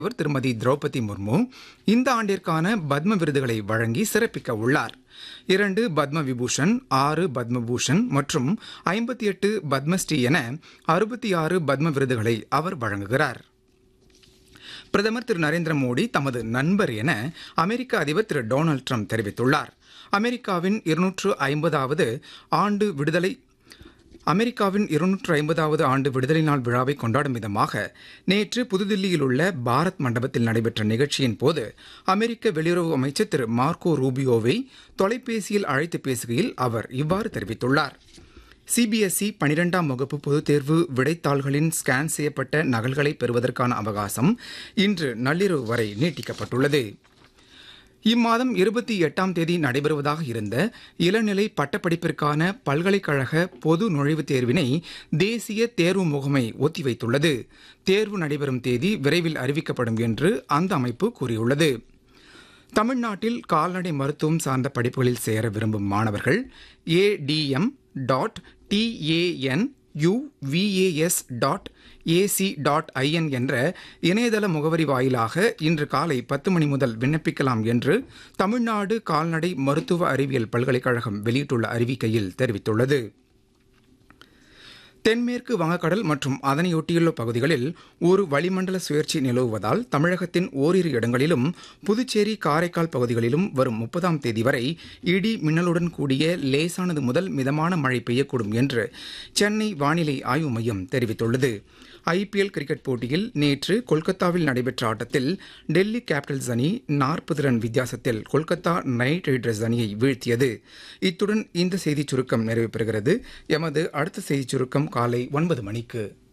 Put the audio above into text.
அவர் திருமதி திரௌபதி முர்மு இந்த ஆண்டிற்கான பத்ம விருதுகளை வழங்கி சிறப்பிக்க உள்ளார் இரண்டு பத்ம விபூஷன் ஆறு பத்மபூஷன் மற்றும் ஐம்பத்தி எட்டு பத்மஸ்ரீ என அறுபத்தி ஆறு பத்ம விருதுகளை அவர் வழங்குகிறார் பிரதமர் திரு நரேந்திர மோடி தமது நண்பர் என அமெரிக்க அதிபர் திரு டொனால்டு ட்ரம்ப் தெரிவித்துள்ளார் அமெரிக்காவின் இருநூற்று ஐம்பதாவது ஆண்டு விடுதலை அமெரிக்காவின் இருநூற்று ஐம்பதாவது ஆண்டு விடுதலை நாள் விழாவை கொண்டாடும் விதமாக நேற்று புதுதில்லியில் உள்ள பாரத் மண்டபத்தில் நடைபெற்ற நிகழ்ச்சியின் போது அமெரிக்க வெளியுறவு அமைச்சர் திரு மார்க்கோ ரூபியோவை தொலைபேசியில் அழைத்து பேசுகையில் அவர் இவ்வாறு தெரிவித்துள்ளார் சிபிஎஸ்இ பனிரெண்டாம் வகுப்பு பொதுத் தேர்வு விடைத்தாள்களின் ஸ்கேன் செய்யப்பட்ட நகல்களை பெறுவதற்கான அவகாசம் இன்று நள்ளிரவு வரை நீட்டிக்கப்பட்டுள்ளது இம்மாதம் இருபத்தி எட்டாம் தேதி நடைபெறுவதாக இருந்த இளநிலை பட்டப்படிப்பிற்கான பல்கலைக்கழக பொது நுழைவுத் தேர்வினை தேசிய தேர்வு முகமை ஒத்திவைத்துள்ளது தேர்வு நடைபெறும் தேதி விரைவில் அறிவிக்கப்படும் என்று அந்த அமைப்பு கூறியுள்ளது தமிழ்நாட்டில் கால்நடை மருத்துவம் சார்ந்த படிப்புகளில் சேர விரும்பும் மாணவர்கள் ATM dot TAN UVAS dot AC dot IN என்ற இணையதள முகவரி வாயிலாக இன்று காலை பத்து மணி முதல் விண்ணப்பிக்கலாம் என்று தமிழ்நாடு கால்நடை மருத்துவ அறிவியல் பல்கலைக்கழகம் வெளியிட்டுள்ள அறிவிக்கையில் தெரிவித்துள்ளது தென்மேற்கு வங்கக்கடல் மற்றும் அதனையொட்டியுள்ள பகுதிகளில் ஒரு வளிமண்டல சுழற்சி நிலவுவதால் தமிழகத்தின் ஓரிரு இடங்களிலும் புதுச்சேரி காரைக்கால் பகுதிகளிலும் வரும் முப்பதாம் தேதி வரை இடி மின்னலுடன் கூடிய லேசானது முதல் மிதமான மழை பெய்யக்கூடும் என்று சென்னை வானிலை ஆய்வு மையம் தெரிவித்துள்ளது ஐபிஎல் கிரிக்கெட் போட்டியில் நேற்று கொல்கத்தாவில் நடைபெற்ற ஆட்டத்தில் டெல்லி கேபிட்டல்ஸ் அணி நாற்பது ரன் வித்தியாசத்தில் கொல்கத்தா நைட் ரைடர்ஸ் அணியை வீழ்த்தியது இத்துடன் இந்த செய்திச் சுருக்கம் நிறைவு பெறுகிறது எமது அடுத்த செய்திச் சுருக்கம் காலை ஒன்பது மணிக்கு